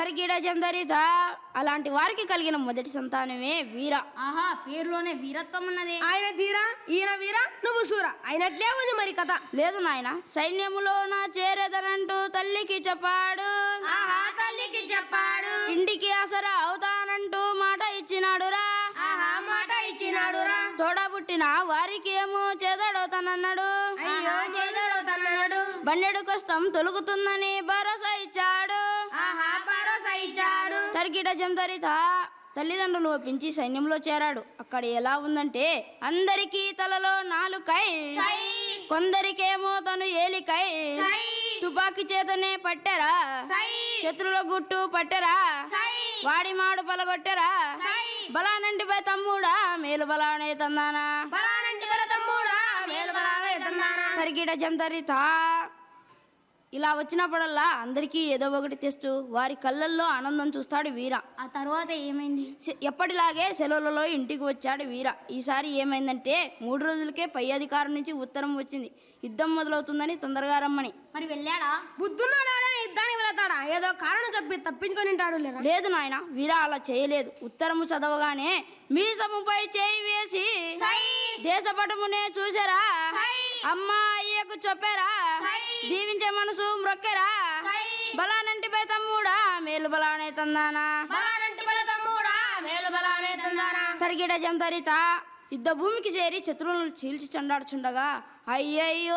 తరిగిడ జందరిత అలాంటి వారికి కలిగిన మొదటి సంతానమే వీర ఆహా పేరులోనే వీరత్వం ఉన్నదే ఆయన తీరా ఈయన వీరా నువ్వు సూరా అయినట్లే ఉంది మరి కథ లేదు నాయన సైన్యములో నా చేరేదనంటూ తల్లికి చెప్పాడు ఆహా తల్లికి చెప్పాడు ఇంటికి ఆసరా అవుతానంటూ మాట ఇచ్చినాడురా ఆహా మాట ఇచ్చినాడురా తోడబుట్టిన వారికి ఏమో చేదడవుతానన్నాడు అయ్యో చేదడు తన్నాడు బండెడు కష్టం తొలుగుతుందని భరోసా ఇచ్చాడు ఆహా భరోసా ఇచ్చాడు తరిగిట జందరిత తల్లిదండ్రులు ఒప్పించి సైన్యంలో చేరాడు అక్కడ ఎలా ఉందంటే అందరికీ తలలో నాలుకై సై కొందరికేమో తను ఏలికై సై తుపాకీ చేతనే పట్టెరా సై శత్రుల గుట్టు పట్టెరా సై వాడి మాడు పలగొట్టెరా సై బలానంటిపై తమ్ముడా మేలు బలానే తందానా బలానంటి బల తమ్ముడా మేలు బలానే తందానా తరిగిడ జంతరిత ఇలా వచ్చినప్పుడల్లా అందరికీ ఏదో ఒకటి తెస్తూ వారి కళ్ళల్లో ఆనందం చూస్తాడు వీర ఆ తర్వాత ఏమైంది సె- ఎప్పటిలాగే సెలవులలో ఇంటికి వచ్చాడు వీర ఈసారి ఏమైందంటే మూడు రోజులకే పై అధికారం నుంచి ఉత్తరం వచ్చింది యుద్ధం మొదలవుతుందని తొందరగా రమ్మని మరి వెళ్ళాడా బుద్ధున్నాడని యుద్ధానికి వెళతాడా ఏదో కారణం చెప్పి తప్పించుకొని ఉంటాడు లేరా లేదు నాయన వీర అలా చేయలేదు ఉత్తరము చదవగానే మీసముపై చేయి వేసి సై దేశపటమునే చూసారా సై అమ్మా అయ్యకు చెప్పారా సై దీవించే మనసు మ్రొక్కెరా సై బలానంటిపై తమ్ముడా మేలు బలానే తందానా బలానంటి బల తమ్ముడా మేలు బలానే తందానా తరిగిడ జంతరిత యుద్ధ భూమికి చేరి శత్రువులను చీల్చి చెండాడుచుండగా అయ్యయ్యో